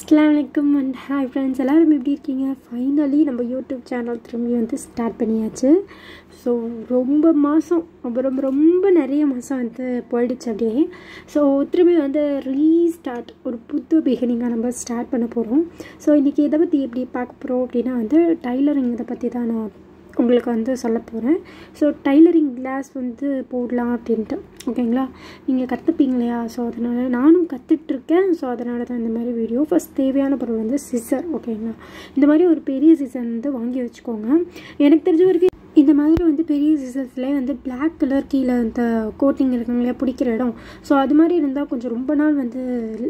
அஸ்லாம் வலைக்கம் and hi friends எல்லோரும் எப்படி இருக்கீங்க ஃபைனலி நம்ம யூடியூப் சேனல் திரும்பி வந்து ஸ்டார்ட் பண்ணியாச்சு ஸோ ரொம்ப மாதம் ரொம்ப ரொம்ப ரொம்ப நிறைய மாதம் வந்து போயிடுச்சு அப்படியே ஸோ திரும்பி வந்து ரீஸ்டார்ட் ஒரு புது பிகினிங்காக நம்ம ஸ்டார்ட் பண்ண போகிறோம் ஸோ இன்றைக்கி எதை பற்றி எப்படி பார்க்க போகிறோம் அப்படின்னா வந்து டைலரிங் இதை பற்றி தான் நான் உங்களுக்கு வந்து சொல்ல போகிறேன் ஸோ டைலரிங் கிளாஸ் வந்து போடலாம் அப்படின்ட்டு ஓகேங்களா நீங்கள் கற்றுப்பீங்க இல்லையா ஸோ அதனால் நானும் கற்றுட்ருக்கேன் ஸோ அதனால தான் இந்த மாதிரி வீடியோ ஃபஸ்ட் தேவையான பொருள் வந்து சிசர் ஓகேங்களா இந்த மாதிரி ஒரு பெரிய சிசர் வந்து வாங்கி வச்சுக்கோங்க எனக்கு தெரிஞ்ச வரைக்கும் இந்த மாதிரி வந்து பெரிய சிசர்ஸ்லேயே வந்து பிளாக் கலர் கீழே அந்த கோட்டிங் இருக்குங்க இல்லையா பிடிக்கிற இடம் ஸோ அது மாதிரி இருந்தால் கொஞ்சம் ரொம்ப நாள் வந்து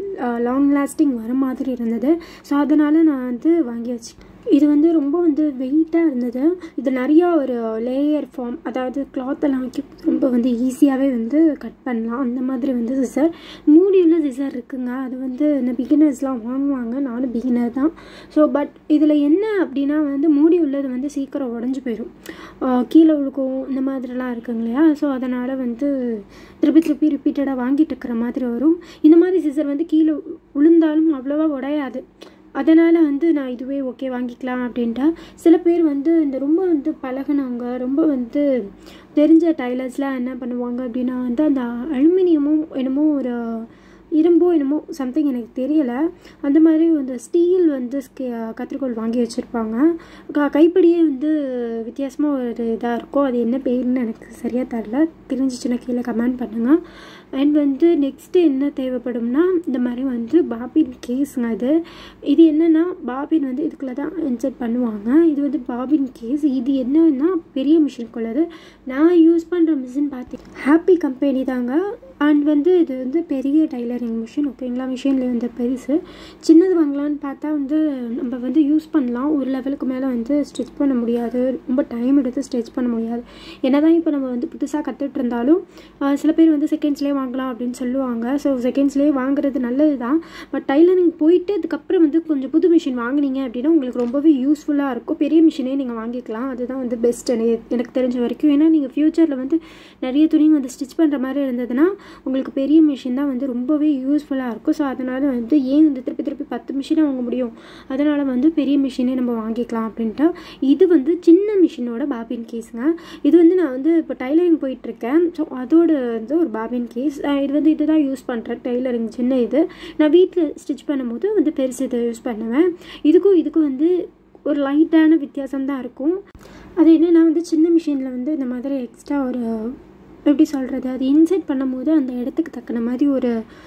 லாங் லாஸ்டிங் வர மாதிரி இருந்தது ஸோ அதனால் நான் வந்து வாங்கி வச்சு இது வந்து ரொம்ப வந்து வெயிட்டாக இருந்தது இது நிறையா ஒரு லேயர் ஃபார்ம் அதாவது கிளாத்தெல்லாம் வைக்க ரொம்ப வந்து ஈஸியாகவே வந்து கட் பண்ணலாம் அந்த மாதிரி வந்து சிசர் மூடி உள்ள சிசர் இருக்குங்க அது வந்து இந்த பிகினர்ஸ்லாம் வாங்குவாங்க நானும் பிகினர் தான் ஸோ பட் இதில் என்ன அப்படின்னா வந்து மூடி உள்ளது வந்து சீக்கிரம் உடஞ்சி போயிடும் கீழே விழுக்கும் இந்த மாதிரிலாம் இருக்குங்க இல்லையா ஸோ அதனால் வந்து திருப்பி திருப்பி ரிப்பீட்டடாக வாங்கிட்டு இருக்கிற மாதிரி வரும் இந்த மாதிரி சிசர் வந்து கீழே விழுந்தாலும் அவ்வளோவா உடையாது அதனால் வந்து நான் இதுவே ஓகே வாங்கிக்கலாம் அப்படின்ட்டா சில பேர் வந்து இந்த ரொம்ப வந்து பழகினவங்க ரொம்ப வந்து தெரிஞ்ச டைலர்ஸ்லாம் என்ன பண்ணுவாங்க அப்படின்னா வந்து அந்த அலுமினியமும் என்னமோ ஒரு இரும்போ என்னமோ சம்திங் எனக்கு தெரியலை அந்த மாதிரி அந்த ஸ்டீல் வந்து கத்திரிக்கோள் வாங்கி வச்சுருப்பாங்க க கைப்படியே வந்து வித்தியாசமாக ஒரு இதாக இருக்கும் அது என்ன பேர்னு எனக்கு சரியாக தரல தெரிஞ்சிச்சுன்னா கீழே கமெண்ட் பண்ணுங்கள் அண்ட் வந்து நெக்ஸ்ட்டு என்ன தேவைப்படும்னா இந்த மாதிரி வந்து பாபின் கேஸுங்க அது இது என்னென்னா பாபின் வந்து இதுக்குள்ளே தான் இன்சர்ட் பண்ணுவாங்க இது வந்து பாபின் கேஸ் இது என்னன்னா பெரிய மிஷினுக்குள்ளது நான் யூஸ் பண்ணுற மிஷின் பார்த்து ஹாப்பி கம்பெனி தாங்க அண்ட் வந்து இது வந்து பெரிய டைலரிங் மிஷின் ஓகேங்களா மிஷினில் வந்து பெருசு சின்னது வாங்கலான்னு பார்த்தா வந்து நம்ம வந்து யூஸ் பண்ணலாம் ஒரு லெவலுக்கு மேலே வந்து ஸ்டிச் பண்ண முடியாது ரொம்ப டைம் எடுத்து ஸ்டிச் பண்ண முடியாது என்ன தான் இப்போ நம்ம வந்து புதுசாக கற்றுட்டு இருந்தாலும் சில பேர் வந்து செகண்ட்ஸ்லேயே வாங்கலாம் அப்படின்னு சொல்லுவாங்க ஸோ செகண்ட்ஸ்லேயே வாங்குறது நல்லது தான் பட் டைலரிங் போயிட்டு அதுக்கப்புறம் வந்து கொஞ்சம் புது மிஷின் வாங்கினீங்க அப்படின்னா உங்களுக்கு ரொம்பவே யூஸ்ஃபுல்லாக இருக்கும் பெரிய மிஷினே நீங்கள் வாங்கிக்கலாம் அதுதான் வந்து பெஸ்ட் எனக்கு தெரிஞ்ச வரைக்கும் ஏன்னா நீங்கள் ஃப்யூச்சரில் வந்து நிறைய துணிங்க வந்து ஸ்டிச் பண்ணுற மாதிரி இருந்ததுன்னா உங்களுக்கு பெரிய மிஷின் தான் வந்து ரொம்பவே யூஸ்ஃபுல்லாக இருக்கும் ஸோ அதனால் வந்து ஏன் வந்து திருப்பி திருப்பி பத்து மிஷினை வாங்க முடியும் அதனால் வந்து பெரிய மிஷினே நம்ம வாங்கிக்கலாம் அப்படின்ட்டு இது வந்து சின்ன மிஷினோட பாபின் கேஸுங்க இது வந்து நான் வந்து இப்போ டைலரிங் போயிட்டுருக்கேன் ஸோ அதோட வந்து ஒரு பாபின் கேஸ் இது வந்து இது தான் யூஸ் பண்ணுறேன் டைலரிங் சின்ன இது நான் வீட்டில் ஸ்டிச் பண்ணும்போது வந்து பெருசு இதை யூஸ் பண்ணுவேன் இதுக்கும் இதுக்கும் வந்து ஒரு லைட்டான வித்தியாசம் தான் இருக்கும் அது என்னென்னா வந்து சின்ன மிஷினில் வந்து இந்த மாதிரி எக்ஸ்ட்ரா ஒரு எப்படி சொல்கிறது அது இன்செர்ட் பண்ணும்போது அந்த இடத்துக்கு தக்கன மாதிரி ஒரு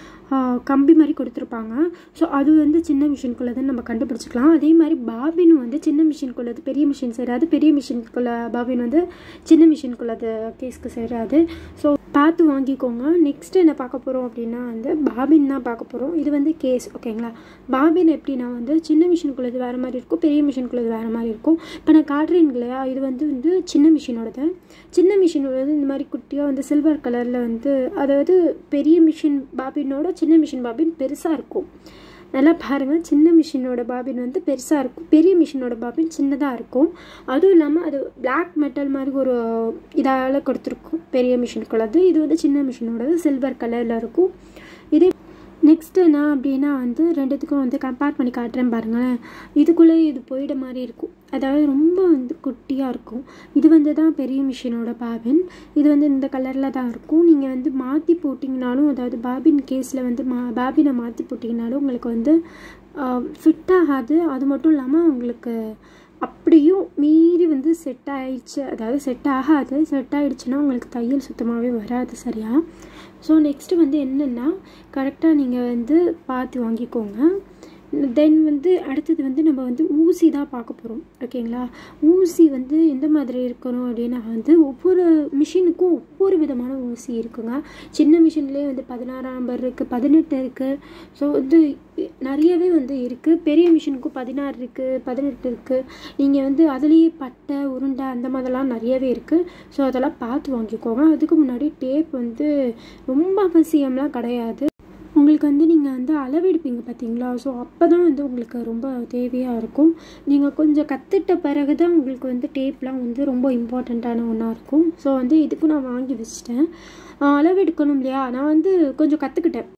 கம்பி மாதிரி கொடுத்துருப்பாங்க ஸோ அது வந்து சின்ன மிஷின்குள்ளதுன்னு நம்ம கண்டுபிடிச்சிக்கலாம் அதே மாதிரி பாபின் வந்து சின்ன மிஷின்குள்ளது பெரிய மிஷின் சேராது பெரிய மிஷின்குள்ள பாபின் வந்து சின்ன மிஷின்குள்ளது கேஸ்க்கு சேராது ஸோ பார்த்து வாங்கிக்கோங்க நெக்ஸ்ட் என்ன பார்க்க போகிறோம் அப்படின்னா வந்து பாபின் தான் பார்க்க போகிறோம் இது வந்து கேஸ் ஓகேங்களா பாபின் எப்படின்னா வந்து சின்ன மிஷினுக்குள்ளது வேறு மாதிரி இருக்கும் பெரிய மிஷினுக்குள்ளது வேறு மாதிரி இருக்கும் இப்போ நான் காட்டுறேன் இல்லையா இது வந்து வந்து சின்ன மிஷினோடது சின்ன மிஷினோடது இந்த மாதிரி குட்டியாக வந்து சில்வர் கலரில் வந்து அதாவது பெரிய மிஷின் பாபினோட சின்ன மிஷின் பாபின் பெருசாக இருக்கும் நல்லா பாருங்கள் சின்ன மிஷினோட பாபின் வந்து பெருசாக இருக்கும் பெரிய மிஷினோட பாபின் சின்னதாக இருக்கும் அதுவும் இல்லாமல் அது பிளாக் மெட்டல் மாதிரி ஒரு இதால் கொடுத்துருக்கும் பெரிய மிஷினுக்குள்ளது இது வந்து சின்ன மிஷினோடது சில்வர் கலரில் இருக்கும் இதே நெக்ஸ்ட் என்ன அப்படின்னா வந்து ரெண்டுத்துக்கும் வந்து கம்பேர் பண்ணி காட்டுறேன் பாருங்களேன் இதுக்குள்ளே இது போயிட மாதிரி இருக்கும் அதாவது ரொம்ப வந்து குட்டியாக இருக்கும் இது வந்து தான் பெரிய மிஷினோட பாபின் இது வந்து இந்த கலரில் தான் இருக்கும் நீங்கள் வந்து மாற்றி போட்டிங்கனாலும் அதாவது பாபின் கேஸில் வந்து மா பாபினை மாற்றி போட்டிங்கனாலும் உங்களுக்கு வந்து ஃபிட் ஆகாது அது மட்டும் இல்லாமல் உங்களுக்கு அப்படியும் மீறி வந்து செட் ஆயிடுச்சு அதாவது செட் ஆகாது செட் ஆகிடுச்சுன்னா உங்களுக்கு தையல் சுத்தமாகவே வராது சரியா ஸோ நெக்ஸ்ட்டு வந்து என்னென்னா கரெக்டாக நீங்கள் வந்து பார்த்து வாங்கிக்கோங்க தென் வந்து அடுத்தது வந்து நம்ம வந்து ஊசி தான் பார்க்க போகிறோம் ஓகேங்களா ஊசி வந்து எந்த மாதிரி இருக்கணும் அப்படின்னா வந்து ஒவ்வொரு மிஷினுக்கும் ஒவ்வொரு விதமான ஊசி இருக்குங்க சின்ன மிஷின்லேயே வந்து பதினாறாம் நம்பர் இருக்குது பதினெட்டு இருக்குது ஸோ வந்து நிறையவே வந்து இருக்குது பெரிய மிஷினுக்கும் பதினாறு இருக்குது பதினெட்டு இருக்குது நீங்கள் வந்து அதுலேயே பட்டை உருண்டை அந்த மாதிரிலாம் நிறையவே இருக்குது ஸோ அதெல்லாம் பார்த்து வாங்கிக்கோங்க அதுக்கு முன்னாடி டேப் வந்து ரொம்ப அவசியம்லாம் கிடையாது உங்களுக்கு வந்து நீங்கள் வந்து அளவெடுப்பீங்க பார்த்தீங்களா ஸோ அப்போ தான் வந்து உங்களுக்கு ரொம்ப தேவையாக இருக்கும் நீங்கள் கொஞ்சம் கற்றுட்ட பிறகு தான் உங்களுக்கு வந்து டேப்லாம் வந்து ரொம்ப இம்பார்ட்டண்ட்டான ஒன்றா இருக்கும் ஸோ வந்து இதுக்கும் நான் வாங்கி வச்சிட்டேன் அளவெடுக்கணும் இல்லையா நான் வந்து கொஞ்சம் கற்றுக்கிட்டேன்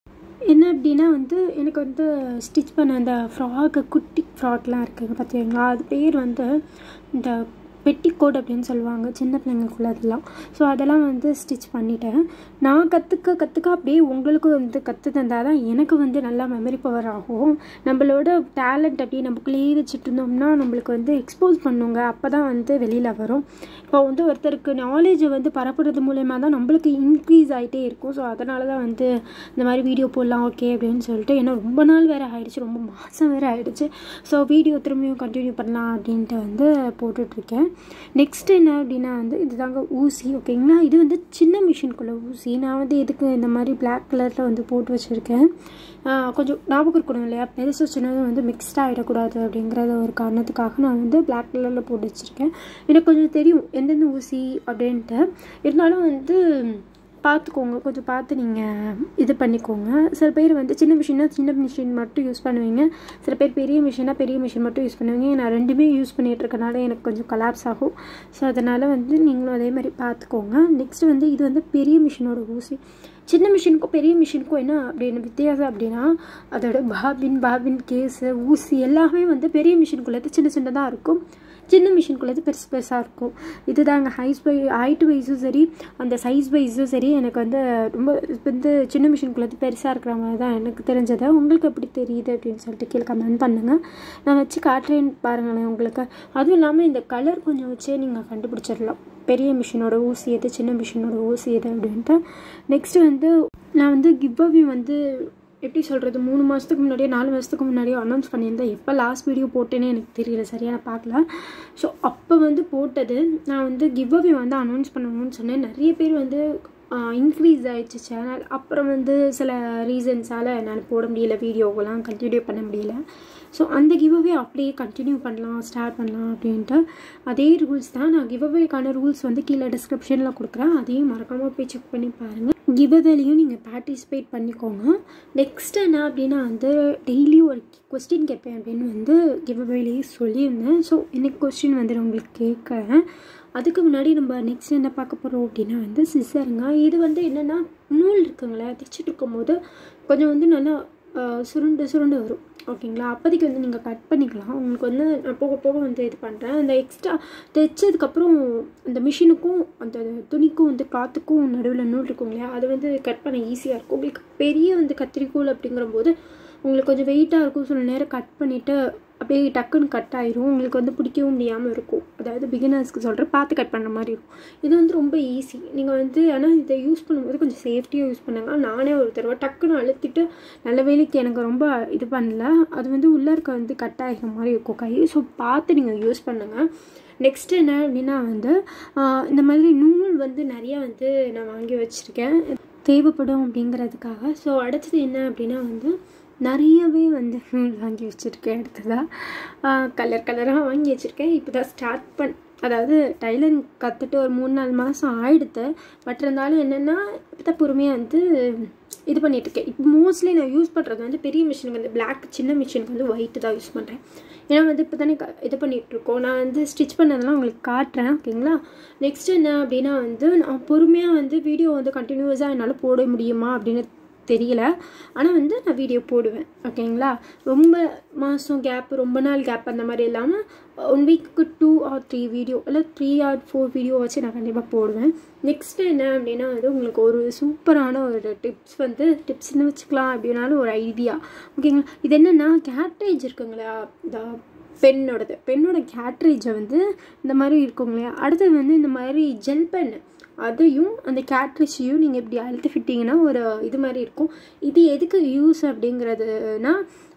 என்ன அப்படின்னா வந்து எனக்கு வந்து ஸ்டிச் பண்ண அந்த ஃப்ராக்கு குட்டி ஃப்ராக்லாம் இருக்குங்க பார்த்தீங்களா அது பேர் வந்து இந்த பெட்டிக்கோட் அப்படின்னு சொல்லுவாங்க சின்ன பிள்ளைங்களுக்குள்ள அதெல்லாம் ஸோ அதெல்லாம் வந்து ஸ்டிச் பண்ணிட்டேன் நான் கற்றுக்க கற்றுக்க அப்படியே உங்களுக்கும் வந்து கற்று தந்தால் தான் எனக்கு வந்து நல்லா மெமரி பவர் ஆகும் நம்மளோட டேலண்ட் அப்படியே நமக்குள்ளேயே வச்சுட்டு இருந்தோம்னா நம்மளுக்கு வந்து எக்ஸ்போஸ் பண்ணுங்க அப்போ தான் வந்து வெளியில் வரும் இப்போ வந்து ஒருத்தருக்கு நாலேஜை வந்து பரப்புறது மூலயமா தான் நம்மளுக்கு இன்க்ரீஸ் ஆகிட்டே இருக்கும் ஸோ அதனால தான் வந்து இந்த மாதிரி வீடியோ போடலாம் ஓகே அப்படின்னு சொல்லிட்டு ஏன்னா ரொம்ப நாள் வேறு ஆயிடுச்சு ரொம்ப மாதம் வேறு ஆயிடுச்சு ஸோ வீடியோ திரும்பியும் கண்டினியூ பண்ணலாம் அப்படின்ட்டு வந்து போட்டுட்ருக்கேன் நெக்ஸ்ட் என்ன அப்படின்னா வந்து இதுதாங்க ஊசி ஓகேங்களா இது வந்து சின்ன மிஷின்குள்ளே ஊசி நான் வந்து எதுக்கு இந்த மாதிரி பிளாக் கலரில் வந்து போட்டு வச்சுருக்கேன் கொஞ்சம் ஞாபகம் இருக்கணும் இல்லையா பெருசு சின்னதும் வந்து மிக்ஸ்டாக ஆகிடக்கூடாது அப்படிங்கிறத ஒரு காரணத்துக்காக நான் வந்து பிளாக் கலரில் போட்டு வச்சுருக்கேன் எனக்கு கொஞ்சம் தெரியும் எந்தெந்த ஊசி அப்படின்ட்டு இருந்தாலும் வந்து பார்த்துக்கோங்க கொஞ்சம் பார்த்து நீங்கள் இது பண்ணிக்கோங்க சில பேர் வந்து சின்ன மிஷினாக சின்ன மிஷின் மட்டும் யூஸ் பண்ணுவீங்க சில பேர் பெரிய மிஷினாக பெரிய மிஷின் மட்டும் யூஸ் பண்ணுவீங்க நான் ரெண்டுமே யூஸ் பண்ணிகிட்டு இருக்கனால எனக்கு கொஞ்சம் கலாப்ஸ் ஆகும் ஸோ அதனால் வந்து நீங்களும் அதே மாதிரி பார்த்துக்கோங்க நெக்ஸ்ட் வந்து இது வந்து பெரிய மிஷினோட ஊசி சின்ன மிஷினுக்கும் பெரிய மிஷினுக்கும் என்ன அப்படின்னு வித்தியாசம் அப்படின்னா அதோட பாபின் பாபின் கேஸு ஊசி எல்லாமே வந்து பெரிய மிஷினுக்குள்ளது சின்ன சின்னதாக இருக்கும் சின்ன மிஷின்குள்ளது பெருசு பெருசாக இருக்கும் இதுதாங்க ஹைஸ் வை ஹைட் வைஸும் சரி அந்த சைஸ் வைஸும் சரி எனக்கு வந்து ரொம்ப வந்து சின்ன மிஷின்குள்ளது பெருசாக இருக்கிற மாதிரி தான் எனக்கு தெரிஞ்சது உங்களுக்கு எப்படி தெரியுது அப்படின்னு சொல்லிட்டு கீழே கமெண்ட் பண்ணுங்கள் நான் வச்சு காட்டுறேன்னு பாருங்களேன் உங்களுக்கு அதுவும் இல்லாமல் இந்த கலர் கொஞ்சம் வச்சே நீங்கள் கண்டுபிடிச்சிடலாம் பெரிய மிஷினோட ஊசி எது சின்ன மிஷினோட ஊசி எது அப்படின்ட்டு நெக்ஸ்ட்டு வந்து நான் வந்து கிவ் அவே வந்து எப்படி சொல்கிறது மூணு மாதத்துக்கு முன்னாடியே நாலு மாதத்துக்கு முன்னாடியே அனௌன்ஸ் பண்ணியிருந்தேன் எப்போ லாஸ்ட் வீடியோ போட்டேனே எனக்கு தெரியல சரியாக நான் பார்க்கல ஸோ அப்போ வந்து போட்டது நான் வந்து கிவ் அவே வந்து அனௌன்ஸ் பண்ணணும்னு சொன்னேன் நிறைய பேர் வந்து இன்க்ரீஸ் ஆகிடுச்சு சேனல் அப்புறம் வந்து சில ரீசன்ஸால் என்னால் போட முடியல வீடியோவெல்லாம் கண்டினியூ பண்ண முடியல ஸோ அந்த கிவ்அவே அப்படியே கண்டினியூ பண்ணலாம் ஸ்டார்ட் பண்ணலாம் அப்படின்ட்டு அதே ரூல்ஸ் தான் நான் கிவ்அவேக்கான ரூல்ஸ் வந்து கீழே டிஸ்கிரிப்ஷனில் கொடுக்குறேன் அதையும் மறக்காமல் போய் செக் பண்ணி பாருங்கள் கிவ்அவேலையும் நீங்கள் பார்ட்டிசிபேட் பண்ணிக்கோங்க நெக்ஸ்ட் என்ன அப்படின்னா வந்து டெய்லியும் ஒரு கொஸ்டின் கேட்பேன் அப்படின்னு வந்து கிவ்அவேலேயே சொல்லியிருந்தேன் ஸோ இன்னைக்கு கொஸ்டின் வந்து நான் உங்களுக்கு கேட்குறேன் அதுக்கு முன்னாடி நம்ம நெக்ஸ்ட் என்ன பார்க்க போகிறோம் அப்படின்னா வந்து சிசருங்க இது வந்து என்னென்னா நூல் இருக்குங்களே தைச்சிட்டு இருக்கும்போது கொஞ்சம் வந்து நல்லா சுருண்டு சுருண்டு வரும் ஓகேங்களா அப்போதைக்கு வந்து நீங்கள் கட் பண்ணிக்கலாம் உங்களுக்கு வந்து நான் போக போக வந்து இது பண்ணுறேன் அந்த எக்ஸ்ட்ரா தைச்சதுக்கப்புறம் அந்த மிஷினுக்கும் அந்த துணிக்கும் வந்து காற்றுக்கும் நடுவில் நூல் இருக்கும் இல்லையா அது வந்து கட் பண்ண ஈஸியாக இருக்கும் உங்களுக்கு பெரிய வந்து கத்திரிக்கோள் அப்படிங்கிற போது உங்களுக்கு கொஞ்சம் வெயிட்டாக இருக்கும் சில நேரம் கட் பண்ணிவிட்டு அப்படியே டக்குன்னு கட் ஆயிரும் உங்களுக்கு வந்து பிடிக்கவும் முடியாமல் இருக்கும் அதாவது பிகினர்ஸ்க்கு சொல்கிறேன் பார்த்து கட் பண்ணுற மாதிரி இருக்கும் இது வந்து ரொம்ப ஈஸி நீங்கள் வந்து ஆனால் இதை யூஸ் பண்ணும்போது கொஞ்சம் சேஃப்டியாக யூஸ் பண்ணுங்க நானே ஒரு தடவை டக்குன்னு அழுத்திட்டு நல்ல வேலைக்கு எனக்கு ரொம்ப இது பண்ணல அது வந்து உள்ளே இருக்க வந்து கட் ஆகிற மாதிரி இருக்கும் கை ஸோ பார்த்து நீங்கள் யூஸ் பண்ணுங்கள் நெக்ஸ்ட் என்ன அப்படின்னா வந்து இந்த மாதிரி நூல் வந்து நிறையா வந்து நான் வாங்கி வச்சுருக்கேன் தேவைப்படும் அப்படிங்கிறதுக்காக ஸோ அடுத்தது என்ன அப்படின்னா வந்து நிறையவே வந்து நூல் வாங்கி வச்சுருக்கேன் அடுத்ததாக கலர் கலராக வாங்கி வச்சுருக்கேன் இப்போ தான் ஸ்டார்ட் பண் அதாவது டைலரிங் கற்றுட்டு ஒரு மூணு நாலு மாதம் ஆயிடுத்து பட் இருந்தாலும் என்னென்னா இப்போ தான் பொறுமையாக வந்து இது பண்ணிகிட்ருக்கேன் இப்போ மோஸ்ட்லி நான் யூஸ் பண்ணுறது வந்து பெரிய மிஷினுக்கு வந்து பிளாக் சின்ன மிஷினுக்கு வந்து ஒயிட்டு தான் யூஸ் பண்ணுறேன் ஏன்னா வந்து இப்போ தானே க இது பண்ணிகிட்ருக்கோம் நான் வந்து ஸ்டிச் பண்ணதெல்லாம் உங்களுக்கு காட்டுறேன் ஓகேங்களா நெக்ஸ்ட் என்ன அப்படின்னா வந்து நான் பொறுமையாக வந்து வீடியோ வந்து கண்டினியூஸாக என்னால் போட முடியுமா அப்படின்னு தெரியல ஆனால் வந்து நான் வீடியோ போடுவேன் ஓகேங்களா ரொம்ப மாதம் கேப் ரொம்ப நாள் கேப் அந்த மாதிரி இல்லாமல் one week two or three video இல்லை த்ரீ ஆர் ஃபோர் வீடியோ வச்சு நான் கண்டிப்பாக போடுவேன் நெக்ஸ்ட் என்ன அப்படின்னா வந்து உங்களுக்கு ஒரு சூப்பரான ஒரு டிப்ஸ் வந்து டிப்ஸ்னு வச்சுக்கலாம் அப்படின்னாலும் ஒரு ஐடியா ஓகேங்களா இது என்னென்னா கேட்ரேஜ் இருக்குங்களா இந்த பெண்ணோடது பெண்ணோட கேட்ரேஜை வந்து இந்த மாதிரி இருக்கும் இல்லையா அடுத்தது வந்து இந்த மாதிரி ஜெல் பென் அதையும் அந்த கேட்ரிஜையும் நீங்கள் இப்படி அழுத்தி ஃபிட்டிங்கன்னா ஒரு இது மாதிரி இருக்கும் இது எதுக்கு யூஸ் அப்படிங்கிறதுனா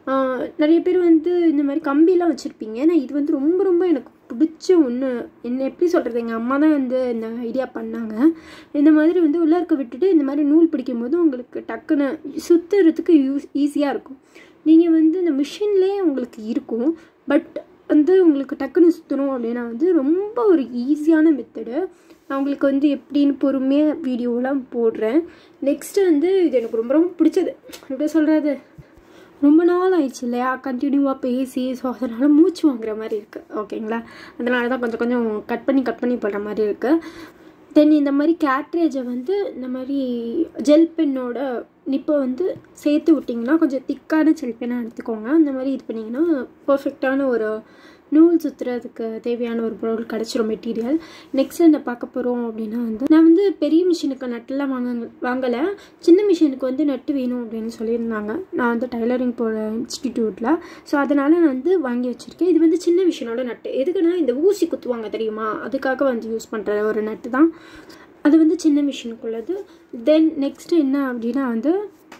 நிறைய பேர் வந்து இந்த மாதிரி கம்பிலாம் வச்சுருப்பீங்க ஆனால் இது வந்து ரொம்ப ரொம்ப எனக்கு பிடிச்ச ஒன்று என்ன எப்படி சொல்கிறது எங்கள் அம்மா தான் வந்து இந்த ஐடியா பண்ணாங்க இந்த மாதிரி வந்து உள்ளே இருக்க விட்டுட்டு இந்த மாதிரி நூல் பிடிக்கும் போது உங்களுக்கு டக்குன்னு சுற்றுறதுக்கு யூஸ் ஈஸியாக இருக்கும் நீங்கள் வந்து இந்த மிஷின்லேயே உங்களுக்கு இருக்கும் பட் வந்து உங்களுக்கு டக்குன்னு சுற்றணும் அப்படின்னா வந்து ரொம்ப ஒரு ஈஸியான மெத்தடு நான் உங்களுக்கு வந்து எப்படின்னு பொறுமையாக வீடியோலாம் போடுறேன் நெக்ஸ்ட்டு வந்து இது எனக்கு ரொம்ப ரொம்ப பிடிச்சது எப்படி சொல்கிறது ரொம்ப நாள் ஆயிடுச்சு இல்லையா கண்டினியூவாக பேசி ஸோ அதனால் மூச்சு வாங்குற மாதிரி இருக்குது ஓகேங்களா அதனால தான் கொஞ்சம் கொஞ்சம் கட் பண்ணி கட் பண்ணி போடுற மாதிரி இருக்குது தென் இந்த மாதிரி கேட்ரேஜை வந்து இந்த மாதிரி ஜெல் பென்னோட நிப்பை வந்து சேர்த்து விட்டிங்கன்னா கொஞ்சம் திக்கான ஜெல் பென்னாக எடுத்துக்கோங்க அந்த மாதிரி இது பண்ணிங்கன்னா பர்ஃபெக்டான ஒரு நூல் சுற்றுறதுக்கு தேவையான ஒரு பொருள் கிடச்சிரும் மெட்டீரியல் நெக்ஸ்ட் என்ன பார்க்க போகிறோம் அப்படின்னா வந்து நான் வந்து பெரிய மிஷினுக்கு நட்டுலாம் வாங்க வாங்கலை சின்ன மிஷினுக்கு வந்து நட்டு வேணும் அப்படின்னு சொல்லியிருந்தாங்க நான் வந்து டைலரிங் போகிற இன்ஸ்டிடியூட்டில் ஸோ அதனால் நான் வந்து வாங்கி வச்சுருக்கேன் இது வந்து சின்ன மிஷினோட நட்டு எதுக்குன்னா இந்த ஊசி குத்துவாங்க தெரியுமா அதுக்காக வந்து யூஸ் பண்ணுற ஒரு நட்டு தான் அது வந்து சின்ன மிஷினுக்குள்ளது தென் நெக்ஸ்ட்டு என்ன அப்படின்னா வந்து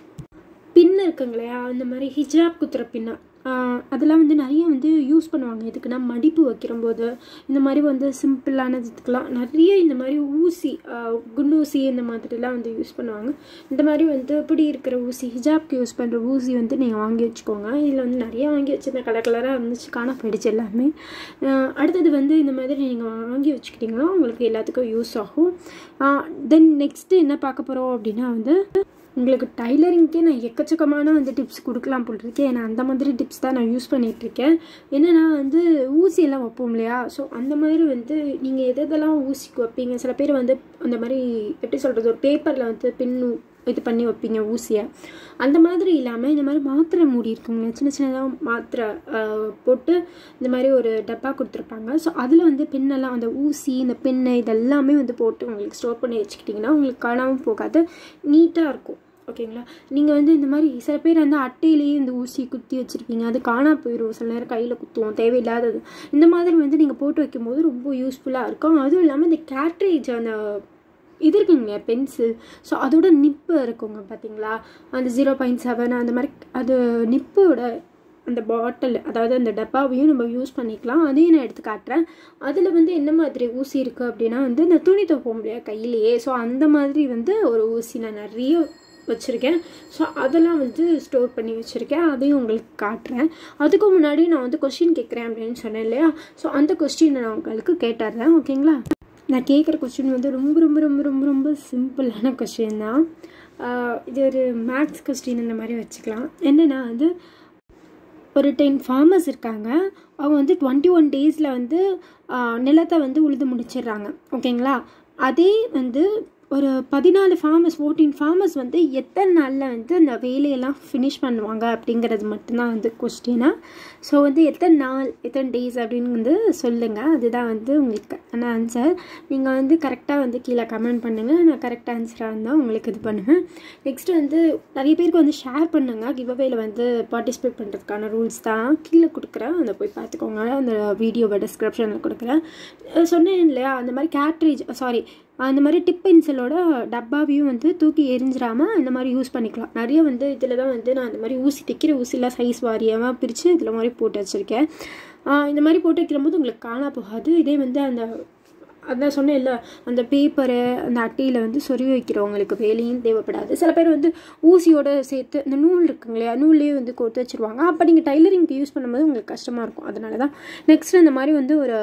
பின் இருக்குங்க இல்லையா அந்த மாதிரி ஹிஜாப் குத்துற பின்ன அதெல்லாம் வந்து நிறைய வந்து யூஸ் பண்ணுவாங்க எதுக்குன்னா மடிப்பு வைக்கிறம்போது இந்த மாதிரி வந்து சிம்பிளானதுக்கெலாம் நிறைய இந்த மாதிரி ஊசி குண்டு ஊசி இந்த மாதிரிலாம் வந்து யூஸ் பண்ணுவாங்க இந்த மாதிரி வந்து இப்படி இருக்கிற ஊசி ஹிஜாப்க்கு யூஸ் பண்ணுற ஊசி வந்து நீங்கள் வாங்கி வச்சுக்கோங்க இதில் வந்து நிறைய வாங்கி வச்சுருந்தேன் கலர் கலராக இருந்துச்சு காண போயிடுச்சு எல்லாமே அடுத்தது வந்து இந்த மாதிரி நீங்கள் வாங்கி வச்சுக்கிட்டிங்கன்னா உங்களுக்கு எல்லாத்துக்கும் யூஸ் ஆகும் தென் நெக்ஸ்ட்டு என்ன பார்க்க போகிறோம் அப்படின்னா வந்து உங்களுக்கு டைலரிங்க்கே நான் எக்கச்சக்கமான வந்து டிப்ஸ் கொடுக்கலாம் போல் இருக்கேன் ஏன்னா அந்த மாதிரி டிப்ஸ் தான் நான் யூஸ் பண்ணிகிட்ருக்கேன் என்னென்னா வந்து ஊசியெல்லாம் வைப்போம் இல்லையா ஸோ அந்த மாதிரி வந்து நீங்கள் எது எதெல்லாம் ஊசிக்கு வைப்பீங்க சில பேர் வந்து அந்த மாதிரி எப்படி சொல்கிறது ஒரு பேப்பரில் வந்து பின் இது பண்ணி வைப்பீங்க ஊசியை அந்த மாதிரி இல்லாமல் இந்த மாதிரி மாத்திரை மூடி இருக்குங்களே சின்ன சின்னதாக மாத்திரை போட்டு இந்த மாதிரி ஒரு டப்பா கொடுத்துருப்பாங்க ஸோ அதில் வந்து பின்னெல்லாம் அந்த ஊசி இந்த பின்னு இதெல்லாமே வந்து போட்டு உங்களுக்கு ஸ்டோர் பண்ணி வச்சுக்கிட்டிங்கன்னா உங்களுக்கு காணாமல் போகாது நீட்டாக இருக்கும் ஓகேங்களா நீங்கள் வந்து இந்த மாதிரி சில பேர் வந்து அட்டையிலேயே இந்த ஊசி குத்தி வச்சுருப்பீங்க அது காணா போயிடும் சில நேரம் கையில் குத்துவோம் தேவையில்லாதது இந்த மாதிரி வந்து நீங்கள் போட்டு வைக்கும்போது ரொம்ப யூஸ்ஃபுல்லாக இருக்கும் அதுவும் இல்லாமல் இந்த கேட்ரேஜ் அந்த இது இருக்குங்க பென்சில் ஸோ அதோட நிப்பு இருக்குங்க பார்த்தீங்களா அந்த ஜீரோ பாயிண்ட் செவன் அந்த மாதிரி அது நிப்போட அந்த பாட்டில் அதாவது அந்த டப்பாவையும் நம்ம யூஸ் பண்ணிக்கலாம் அதையும் நான் எடுத்து காட்டுறேன் அதில் வந்து என்ன மாதிரி ஊசி இருக்குது அப்படின்னா வந்து இந்த துணி துவைப்போம் இல்லையா கையிலேயே ஸோ அந்த மாதிரி வந்து ஒரு ஊசி நான் நிறைய வச்சுருக்கேன் ஸோ அதெல்லாம் வந்து ஸ்டோர் பண்ணி வச்சுருக்கேன் அதையும் உங்களுக்கு காட்டுறேன் அதுக்கு முன்னாடி நான் வந்து கொஸ்டின் கேட்குறேன் அப்படின்னு சொன்னேன் இல்லையா ஸோ அந்த கொஸ்டினை நான் உங்களுக்கு கேட்டுடுறேன் ஓகேங்களா நான் கேட்குற கொஸ்டின் வந்து ரொம்ப ரொம்ப ரொம்ப ரொம்ப ரொம்ப சிம்பிளான கொஸ்டின் தான் இது ஒரு மேக்ஸ் கொஸ்டின் இந்த மாதிரி வச்சுக்கலாம் என்னென்னா வந்து ஒரு டென் ஃபார்மர்ஸ் இருக்காங்க அவங்க வந்து டுவெண்ட்டி ஒன் டேஸில் வந்து நிலத்தை வந்து உழுது முடிச்சிடுறாங்க ஓகேங்களா அதே வந்து ஒரு பதினாலு ஃபார்மர்ஸ் ஃபோர்டீன் ஃபார்மர்ஸ் வந்து எத்தனை நாளில் வந்து அந்த வேலையெல்லாம் ஃபினிஷ் பண்ணுவாங்க அப்படிங்கிறது மட்டும்தான் வந்து கொஸ்டினாக ஸோ வந்து எத்தனை நாள் எத்தனை டேஸ் அப்படின்னு வந்து சொல்லுங்கள் அதுதான் வந்து உங்களுக்கு ஆன ஆன்சர் நீங்கள் வந்து கரெக்டாக வந்து கீழே கமெண்ட் பண்ணுங்கள் நான் கரெக்ட் ஆன்சராக இருந்தால் உங்களுக்கு இது பண்ணுவேன் நெக்ஸ்ட்டு வந்து நிறைய பேருக்கு வந்து ஷேர் பண்ணுங்கள் கிவ்அவேல வந்து பார்ட்டிசிபேட் பண்ணுறதுக்கான ரூல்ஸ் தான் கீழே கொடுக்குறேன் அதை போய் பார்த்துக்கோங்க அந்த வீடியோவை டிஸ்கிரிப்ஷனில் கொடுக்குறேன் சொன்னேன் இல்லையா அந்த மாதிரி கேட்ரேஜ் சாரி அந்த மாதிரி டிப் பென்சிலோட டப்பாவையும் வந்து தூக்கி எரிஞ்சிடாமல் இந்த மாதிரி யூஸ் பண்ணிக்கலாம் நிறைய வந்து இதில் தான் வந்து நான் இந்த மாதிரி ஊசி தைக்கிற ஊசிலாம் சைஸ் வாரியாக பிரித்து இதில் மாதிரி போட்டு வச்சுருக்கேன் இந்த மாதிரி போட்டு வைக்கிறம்போது உங்களுக்கு காணா போகாது இதே வந்து அந்த அதான் சொன்னேன் இல்லை அந்த பேப்பரு அந்த அட்டையில் வந்து சொருவி வைக்கிறவங்களுக்கு வேலையும் தேவைப்படாது சில பேர் வந்து ஊசியோடு சேர்த்து இந்த நூல் இருக்குங்க இல்லையா நூல்லேயே வந்து கொடுத்து வச்சுருவாங்க அப்போ நீங்கள் டைலரிங்க்கு யூஸ் பண்ணும்போது உங்களுக்கு கஷ்டமாக இருக்கும் அதனால தான் நெக்ஸ்ட் இந்த மாதிரி வந்து ஒரு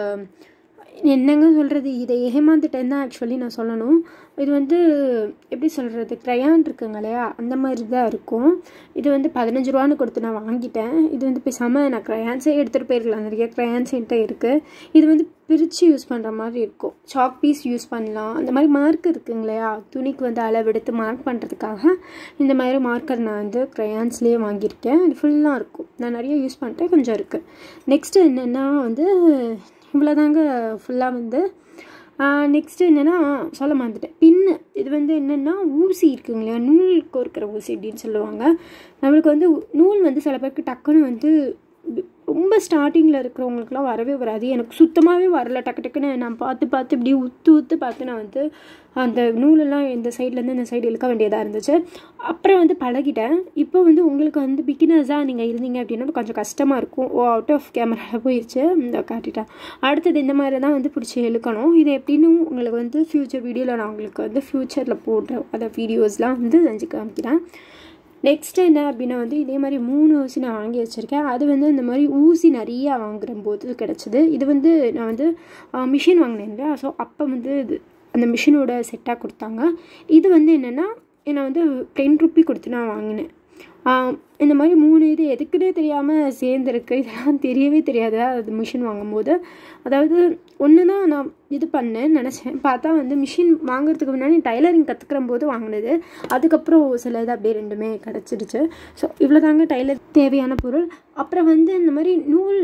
என்னங்க சொல்கிறது இதை ஏமாந்துட்டேன் தான் ஆக்சுவலி நான் சொல்லணும் இது வந்து எப்படி சொல்கிறது க்ரையான் இருக்குங்க இல்லையா அந்த மாதிரி தான் இருக்கும் இது வந்து பதினஞ்சு ரூபான்னு கொடுத்து நான் வாங்கிட்டேன் இது வந்து பேசாமல் நான் க்ரையான்ஸே எடுத்துகிட்டு போயிருக்கலாம் நிறைய க்ரையான்ஸ் என்கிட்ட இருக்குது இது வந்து பிரித்து யூஸ் பண்ணுற மாதிரி இருக்கும் சாக் பீஸ் யூஸ் பண்ணலாம் அந்த மாதிரி மார்க் இருக்குங்க இல்லையா துணிக்கு வந்து அளவெடுத்து மார்க் பண்ணுறதுக்காக இந்த மாதிரி மார்க்கர் நான் வந்து க்ரையான்ஸ்லேயே வாங்கியிருக்கேன் இது ஃபுல்லாக இருக்கும் நான் நிறைய யூஸ் பண்ணிட்டேன் கொஞ்சம் இருக்குது நெக்ஸ்ட்டு என்னென்னா வந்து இவ்வளோதாங்க ஃபுல்லாக வந்து நெக்ஸ்ட்டு என்னென்னா சொல்ல மாந்துட்டேன் பின்னு இது வந்து என்னென்னா ஊசி இருக்குங்க இல்லையா நூல் கோர்க்கிற ஊசி அப்படின்னு சொல்லுவாங்க நம்மளுக்கு வந்து நூல் வந்து சில பேருக்கு டக்குன்னு வந்து ரொம்ப ஸ்டார்டிங்கில் இருக்கிறவங்களுக்குலாம் வரவே வராது எனக்கு சுத்தமாகவே வரல டக்கு டக்குன்னு நான் பார்த்து பார்த்து இப்படி உத்து உத்து பார்த்து நான் வந்து அந்த நூலெல்லாம் இந்த சைட்லேருந்து இந்த சைடு இழுக்க வேண்டியதாக இருந்துச்சு அப்புறம் வந்து பழகிட்டேன் இப்போ வந்து உங்களுக்கு வந்து பிகினர்ஸாக நீங்கள் இருந்தீங்க அப்படின்னா கொஞ்சம் கஷ்டமாக இருக்கும் ஓ அவுட் ஆஃப் கேமராவில் போயிடுச்சு இந்த காட்டிட்டேன் அடுத்தது இந்த மாதிரி தான் வந்து பிடிச்சி இழுக்கணும் இது எப்படின்னு உங்களுக்கு வந்து ஃப்யூச்சர் வீடியோவில் நான் உங்களுக்கு வந்து ஃப்யூச்சரில் போடுறேன் அதை வீடியோஸ்லாம் வந்து செஞ்சு காமிக்கிறேன் நெக்ஸ்ட் என்ன அப்படின்னா வந்து இதே மாதிரி மூணு ஊசி நான் வாங்கி வச்சுருக்கேன் அது வந்து இந்த மாதிரி ஊசி நிறையா வாங்குற போது கிடச்சிது இது வந்து நான் வந்து மிஷின் வாங்கினேன் இல்லையா ஸோ அப்போ வந்து இது அந்த மிஷினோட செட்டாக கொடுத்தாங்க இது வந்து என்னென்னா நான் வந்து டென் ருப்பி கொடுத்து நான் வாங்கினேன் இந்த மாதிரி மூணு இது எதுக்குன்னே தெரியாமல் சேர்ந்துருக்கு இதெல்லாம் தெரியவே தெரியாது அது மிஷின் வாங்கும்போது அதாவது ஒன்று தான் நான் இது பண்ணேன்னு நினச்சேன் பார்த்தா வந்து மிஷின் வாங்குறதுக்கு முன்னாடி டைலரிங் கற்றுக்கிற போது வாங்கினது அதுக்கப்புறம் சில இது அப்படியே ரெண்டுமே கிடச்சிடுச்சு ஸோ இவ்வளோ தாங்க டைலர் தேவையான பொருள் அப்புறம் வந்து இந்த மாதிரி நூல்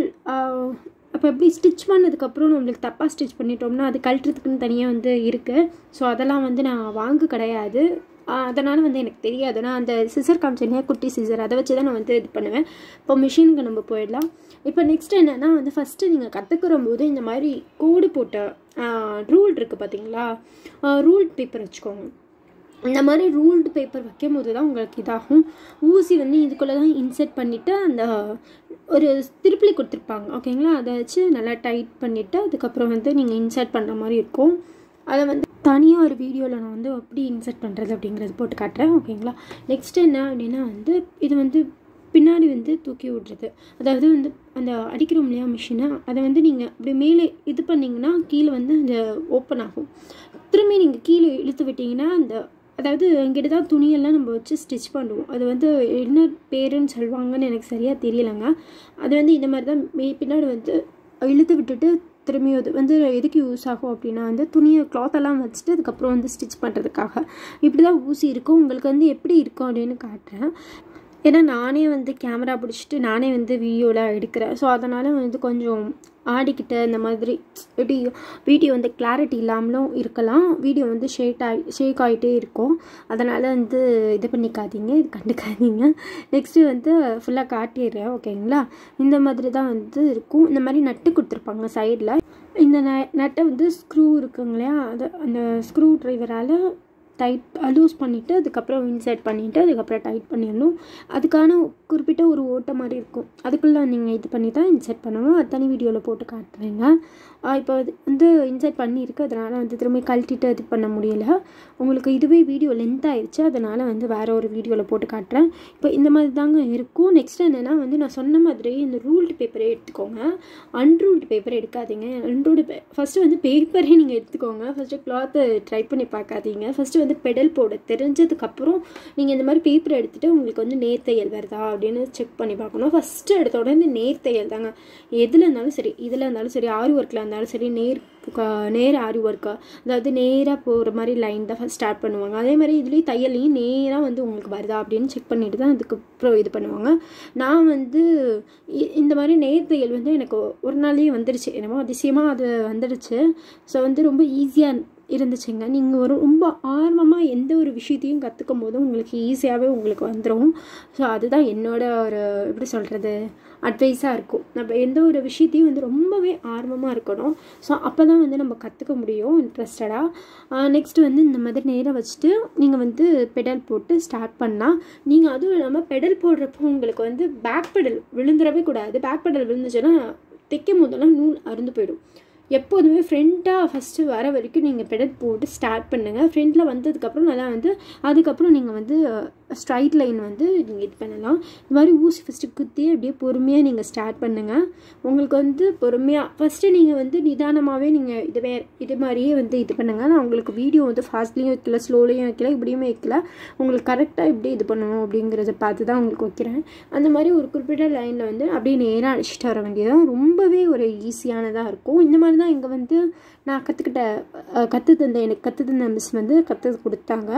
அப்போ எப்படி ஸ்டிச் பண்ணதுக்கப்புறம் நம்மளுக்கு தப்பாக ஸ்டிச் பண்ணிட்டோம்னா அது கழட்டுறதுக்குன்னு தனியாக வந்து இருக்குது ஸோ அதெல்லாம் வந்து நான் வாங்க கிடையாது அதனால் வந்து எனக்கு தெரியாது நான் அந்த சிசர் காமிச்சேன் குட்டி சிசர் அதை வச்சு தான் நான் வந்து இது பண்ணுவேன் இப்போ மிஷினுக்கு நம்ம போயிடலாம் இப்போ நெக்ஸ்ட் என்னென்னா வந்து ஃபஸ்ட்டு நீங்கள் கற்றுக்கிற போது இந்த மாதிரி கோடு போட்ட ரூல் இருக்குது பார்த்தீங்களா ரூல் பேப்பர் வச்சுக்கோங்க இந்த மாதிரி ரூல்டு பேப்பர் வைக்கும் போது தான் உங்களுக்கு இதாகும் ஊசி வந்து இதுக்குள்ளே தான் இன்செர்ட் பண்ணிவிட்டு அந்த ஒரு திருப்பிலி கொடுத்துருப்பாங்க ஓகேங்களா அதை வச்சு நல்லா டைட் பண்ணிவிட்டு அதுக்கப்புறம் வந்து நீங்கள் இன்சர்ட் பண்ணுற மாதிரி இருக்கும் அதை வந்து தனியாக ஒரு வீடியோவில் நான் வந்து எப்படி இன்சர்ட் பண்ணுறது அப்படிங்கிறது போட்டு காட்டுறேன் ஓகேங்களா நெக்ஸ்ட் என்ன அப்படின்னா வந்து இது வந்து பின்னாடி வந்து தூக்கி விட்றது அதாவது வந்து அந்த அடிக்கிறோம் இல்லையா மிஷினை அதை வந்து நீங்கள் அப்படி மேலே இது பண்ணிங்கன்னா கீழே வந்து அந்த ஓப்பன் ஆகும் திரும்பி நீங்கள் கீழே இழுத்து விட்டிங்கன்னா அந்த அதாவது இங்கிட்ட தான் துணியெல்லாம் நம்ம வச்சு ஸ்டிச் பண்ணுவோம் அது வந்து என்ன பேருன்னு சொல்லுவாங்கன்னு எனக்கு சரியாக தெரியலைங்க அது வந்து இந்த மாதிரி தான் மே பின்னாடி வந்து இழுத்து விட்டுட்டு திரும்பி அது வந்து எதுக்கு யூஸ் ஆகும் அப்படின்னா வந்து துணியை கிளாத்தெல்லாம் வச்சுட்டு அதுக்கப்புறம் வந்து ஸ்டிச் பண்ணுறதுக்காக இப்படி தான் ஊசி இருக்கும் உங்களுக்கு வந்து எப்படி இருக்கும் அப்படின்னு காட்டுறேன் ஏன்னா நானே வந்து கேமரா பிடிச்சிட்டு நானே வந்து வீடியோவில் எடுக்கிறேன் ஸோ அதனால் வந்து கொஞ்சம் ஆடிக்கிட்டு இந்த மாதிரி எப்படி வீடியோ வந்து கிளாரிட்டி இல்லாமலும் இருக்கலாம் வீடியோ வந்து ஷேக் ஆகி ஷேக் ஆகிட்டே இருக்கும் அதனால் வந்து இது பண்ணிக்காதீங்க இது கண்டுக்காதீங்க நெக்ஸ்ட்டு வந்து ஃபுல்லாக காட்டிடுறேன் ஓகேங்களா இந்த மாதிரி தான் வந்து இருக்கும் இந்த மாதிரி நட்டு கொடுத்துருப்பாங்க சைடில் இந்த ந நட்டை வந்து ஸ்க்ரூ இருக்குங்க இல்லையா அது அந்த ஸ்க்ரூ ட்ரைவரால் டைட் லூஸ் பண்ணிவிட்டு அதுக்கப்புறம் இன்சர்ட் பண்ணிவிட்டு அதுக்கப்புறம் டைட் பண்ணிடணும் அதுக்கான குறிப்பிட்ட ஒரு ஓட்டை மாதிரி இருக்கும் அதுக்குள்ளே நீங்கள் இது பண்ணி தான் இன்சர்ட் பண்ணணும் அது தனி வீடியோவில் போட்டு காட்டுறேங்க இப்போ அது வந்து இன்சர்ட் பண்ணியிருக்கு அதனால் வந்து திரும்பி கழட்டிட்டு இது பண்ண முடியல உங்களுக்கு இதுவே வீடியோ லென்த் ஆயிடுச்சு அதனால் வந்து வேறு ஒரு வீடியோவில் போட்டு காட்டுறேன் இப்போ இந்த மாதிரி தாங்க இருக்கும் நெக்ஸ்ட் என்னென்னா வந்து நான் சொன்ன மாதிரி இந்த ரூல்டு பேப்பரே எடுத்துக்கோங்க அன்ரூல்டு பேப்பர் எடுக்காதீங்க அன்ரூல்டு பே ஃபஸ்ட்டு வந்து பேப்பரே நீங்கள் எடுத்துக்கோங்க ஃபஸ்ட்டு கிளாத்தை ட்ரை பண்ணி பார்க்காதீங்க ஃபஸ்ட்டு வந்து பெடல் போட தெரிஞ்சதுக்கப்புறம் நீங்கள் இந்த மாதிரி பேப்பர் எடுத்துகிட்டு உங்களுக்கு வந்து நேர்த்தையல் வருதா அப்படின்னு செக் பண்ணி பார்க்கணும் ஃபஸ்ட்டு எடுத்த உடனே நேர்த்தையல் தாங்க எதில் இருந்தாலும் சரி இதில் இருந்தாலும் சரி ஆரி ஒர்க்கில் இருந்தாலும் சரி நேர் நேர் ஆரி ஒர்க்கு அதாவது நேராக போகிற மாதிரி லைன் தான் ஃபஸ்ட் ஸ்டார்ட் பண்ணுவாங்க அதே மாதிரி இதுலேயும் தையல்லையும் நேராக வந்து உங்களுக்கு வருதா அப்படின்னு செக் பண்ணிட்டு தான் அதுக்கப்புறம் இது பண்ணுவாங்க நான் வந்து இந்த மாதிரி நேர் தையல் வந்து எனக்கு ஒரு நாள்லேயே வந்துடுச்சு என்னமோ அதிசயமாக அது வந்துடுச்சு ஸோ வந்து ரொம்ப ஈஸியாக இருந்துச்சுங்க நீங்கள் ஒரு ரொம்ப ஆர்வமாக எந்த ஒரு விஷயத்தையும் கற்றுக்கும் போதும் உங்களுக்கு ஈஸியாகவே உங்களுக்கு வந்துடும் ஸோ அதுதான் என்னோட ஒரு எப்படி சொல்கிறது அட்வைஸாக இருக்கும் நம்ம எந்த ஒரு விஷயத்தையும் வந்து ரொம்பவே ஆர்வமாக இருக்கணும் ஸோ அப்போ தான் வந்து நம்ம கற்றுக்க முடியும் இன்ட்ரெஸ்டடாக நெக்ஸ்ட்டு வந்து இந்த மாதிரி நேராக வச்சுட்டு நீங்கள் வந்து பெடல் போட்டு ஸ்டார்ட் பண்ணால் நீங்கள் அதுவும் இல்லாமல் பெடல் போடுறப்போ உங்களுக்கு வந்து பேக் பெடல் விழுந்துடவே கூடாது பேக் பெடல் விழுந்துச்சுன்னா தைக்கும் போதெல்லாம் நூல் அருந்து போயிடும் எப்போதுமே ஃப்ரண்ட்டாக ஃபஸ்ட்டு வர வரைக்கும் நீங்கள் பெடல் போட்டு ஸ்டார்ட் பண்ணுங்கள் ஃப்ரண்ட்டில் வந்ததுக்கப்புறம் நல்லா வந்து அதுக்கப்புறம் நீங்கள் வந்து ஸ்ட்ரைட் லைன் வந்து நீங்கள் இது பண்ணலாம் இது மாதிரி ஊசி ஃபஸ்ட்டு குத்தி அப்படியே பொறுமையாக நீங்கள் ஸ்டார்ட் பண்ணுங்கள் உங்களுக்கு வந்து பொறுமையாக ஃபஸ்ட்டு நீங்கள் வந்து நிதானமாகவே நீங்கள் இது வே இது மாதிரியே வந்து இது பண்ணுங்கள் நான் உங்களுக்கு வீடியோ வந்து ஃபாஸ்ட்லேயும் வைக்கல ஸ்லோலையும் வைக்கல இப்படியுமே வைக்கல உங்களுக்கு கரெக்டாக எப்படி இது பண்ணணும் அப்படிங்கிறத பார்த்து தான் உங்களுக்கு வைக்கிறேன் அந்த மாதிரி ஒரு குறிப்பிட்ட லைனில் வந்து அப்படியே நேராக அடிச்சுட்டு வர வேண்டியதான் ரொம்பவே ஒரு ஈஸியானதாக இருக்கும் இந்த மாதிரி தான் இங்கே வந்து நான் கற்றுக்கிட்ட கற்று தந்த எனக்கு கற்று தந்த மிஸ் வந்து கற்று கொடுத்தாங்க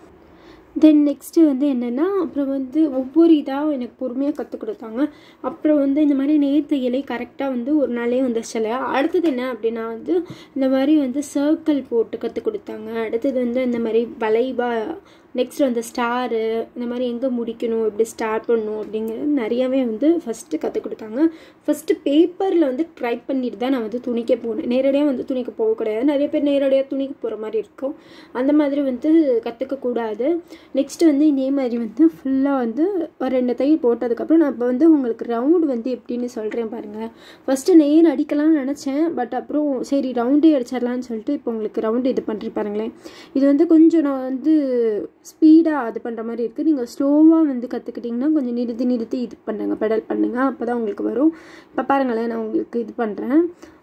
தென் நெக்ஸ்ட்டு வந்து என்னென்னா அப்புறம் வந்து ஒவ்வொரு இதாக எனக்கு பொறுமையாக கற்றுக் கொடுத்தாங்க அப்புறம் வந்து இந்த மாதிரி நேர்த்தையிலே கரெக்டாக வந்து ஒரு நாளே வந்துருச்சு இல்லையா அடுத்தது என்ன அப்படின்னா வந்து இந்த மாதிரி வந்து சர்க்கிள் போட்டு கற்றுக் கொடுத்தாங்க அடுத்தது வந்து இந்த மாதிரி வளைவாக நெக்ஸ்ட் வந்து ஸ்டாரு இந்த மாதிரி எங்கே முடிக்கணும் எப்படி ஸ்டார்ட் பண்ணணும் அப்படிங்கிறது நிறையாவே வந்து ஃபஸ்ட்டு கற்றுக் கொடுத்தாங்க ஃபஸ்ட்டு பேப்பரில் வந்து ட்ரை பண்ணிட்டு தான் நான் வந்து துணிக்க போனேன் நேரடியாக வந்து துணிக்க போக கிடையாது நிறைய பேர் நேரடியாக துணிக்கு போகிற மாதிரி இருக்கும் அந்த மாதிரி வந்து கற்றுக்கக்கூடாது நெக்ஸ்ட்டு வந்து இதே மாதிரி வந்து ஃபுல்லாக வந்து ஒரு ரெண்டு தையல் போட்டதுக்கப்புறம் நான் இப்போ வந்து உங்களுக்கு ரவுண்டு வந்து எப்படின்னு சொல்கிறேன் பாருங்கள் ஃபஸ்ட்டு நேர் அடிக்கலாம்னு நினச்சேன் பட் அப்புறம் சரி ரவுண்டே அடிச்சிடலான்னு சொல்லிட்டு இப்போ உங்களுக்கு ரவுண்டு இது பண்ணுறேன் பாருங்களேன் இது வந்து கொஞ்சம் நான் வந்து ஸ்பீடாக அது பண்ணுற மாதிரி இருக்குது நீங்கள் ஸ்லோவாக வந்து கற்றுக்கிட்டிங்கன்னா கொஞ்சம் நிறுத்தி நிறுத்தி இது பண்ணுங்கள் பெடல் பண்ணுங்கள் அப்போ தான் உங்களுக்கு வரும் இப்போ பாருங்களேன் நான் உங்களுக்கு இது பண்ணுறேன்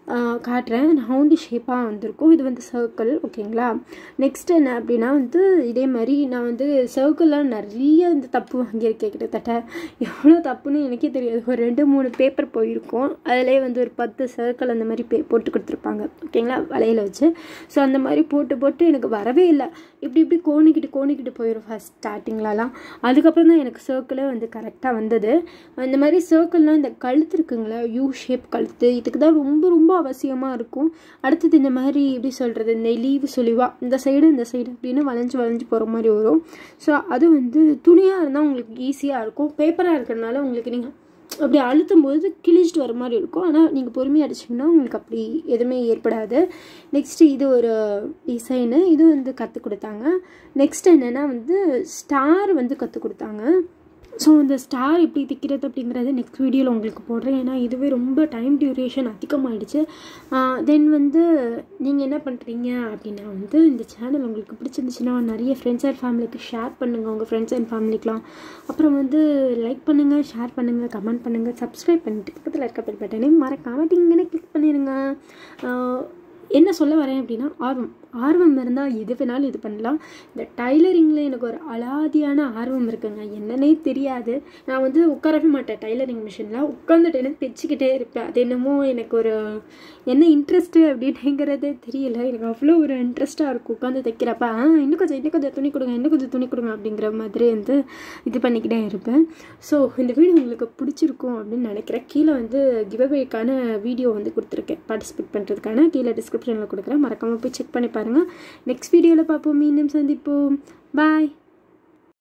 காட்டுறேன் ரவுண்டு ஷேப்பாக வந்திருக்கும் இது வந்து சர்க்கிள் ஓகேங்களா நெக்ஸ்ட் என்ன அப்படின்னா வந்து இதே மாதிரி நான் வந்து சர்க்கிளில் நிறைய இந்த தப்பு வாங்கியிருக்கேன் கிட்டத்தட்ட எவ்வளோ தப்புன்னு எனக்கே தெரியாது ஒரு ரெண்டு மூணு பேப்பர் போயிருக்கும் அதிலே வந்து ஒரு பத்து சர்க்கிள் அந்த மாதிரி பே போட்டு கொடுத்துருப்பாங்க ஓகேங்களா வலையில் வச்சு ஸோ அந்த மாதிரி போட்டு போட்டு எனக்கு வரவே இல்லை இப்படி இப்படி கோணிக்கிட்டு கோணிக்கிட்டு போயிடும் ஃபஸ்ட் ஸ்டார்டிங்லலாம் அதுக்கப்புறம் தான் எனக்கு சர்க்கிளே வந்து கரெக்டாக வந்தது அந்த மாதிரி சர்க்கிள்லாம் இந்த கழுத்து இருக்குங்களா யூ ஷேப் கழுத்து இதுக்கு தான் ரொம்ப ரொம்ப அவசியமாக இருக்கும் அடுத்தது இந்த மாதிரி எப்படி சொல்கிறது இந்த லீவு சுழிவா இந்த சைடு இந்த சைடு அப்படின்னு வளைஞ்சு வளைஞ்சு போகிற மாதிரி வரும் ஸோ அது வந்து துணியாக இருந்தால் உங்களுக்கு ஈஸியாக இருக்கும் பேப்பராக இருக்கிறதுனால உங்களுக்கு நீங்கள் அப்படி அழுத்தும் போது கிழிச்சிட்டு வர மாதிரி இருக்கும் ஆனால் நீங்கள் பொறுமையாக அடிச்சிங்கன்னா உங்களுக்கு அப்படி எதுவுமே ஏற்படாது நெக்ஸ்ட்டு இது ஒரு டிசைனு இது வந்து கற்றுக் கொடுத்தாங்க நெக்ஸ்ட் என்னென்னா வந்து ஸ்டார் வந்து கற்றுக் கொடுத்தாங்க ஸோ இந்த ஸ்டார் எப்படி தைக்கிறது அப்படிங்கிறது நெக்ஸ்ட் வீடியோவில் உங்களுக்கு போடுறேன் ஏன்னா இதுவே ரொம்ப டைம் டியூரேஷன் அதிகமாகிடுச்சு தென் வந்து நீங்கள் என்ன பண்ணுறீங்க அப்படின்னா வந்து இந்த சேனல் உங்களுக்கு பிடிச்சிருந்துச்சுன்னா நிறைய ஃப்ரெண்ட்ஸ் அண்ட் ஃபேமிலிக்கு ஷேர் பண்ணுங்கள் உங்கள் ஃப்ரெண்ட்ஸ் அண்ட் ஃபேமிலிக்கெலாம் அப்புறம் வந்து லைக் பண்ணுங்கள் ஷேர் பண்ணுங்கள் கமெண்ட் பண்ணுங்கள் சப்ஸ்கிரைப் பண்ணிட்டு பக்கத்தில் இருக்க பெல் பட்டனையும் மறக்காமல் டிங்கன்னு கிளிக் பண்ணிடுங்க என்ன சொல்ல வரேன் அப்படின்னா ஆர்வம் ஆர்வம் இருந்தால் எது வேணாலும் இது பண்ணலாம் இந்த டைலரிங்கில் எனக்கு ஒரு அலாதியான ஆர்வம் இருக்குங்க என்னன்னே தெரியாது நான் வந்து உட்காரவே மாட்டேன் டைலரிங் மிஷினில் உட்காந்துட்டு எனக்கு தைச்சிக்கிட்டே இருப்பேன் அது என்னமோ எனக்கு ஒரு என்ன இன்ட்ரெஸ்ட்டு அப்படின்னுங்கிறதே தெரியல எனக்கு அவ்வளோ ஒரு இன்ட்ரெஸ்ட்டாக இருக்கும் உட்காந்து தைக்கிறப்ப ஆ இன்னும் கொஞ்சம் இன்னும் கொஞ்சம் துணி கொடுங்க இன்னும் கொஞ்சம் துணி கொடுங்க அப்படிங்கிற மாதிரி வந்து இது பண்ணிக்கிட்டே இருப்பேன் ஸோ இந்த வீடியோ உங்களுக்கு பிடிச்சிருக்கும் அப்படின்னு நினைக்கிறேன் கீழே வந்து கிவ்அவேக்கான வீடியோ வந்து கொடுத்துருக்கேன் பார்ட்டிசிபேட் பண்ணுறதுக்கான கீழே டிஸ்கிரிப்ஷனில் கொடுக்குறேன் மறக்காமல் போய் செக் பண்ணி பாருங்கள் நெக்ஸ்ட் வீடியோவில் பார்ப்போம் மீண்டும் சந்திப்போம் பாய்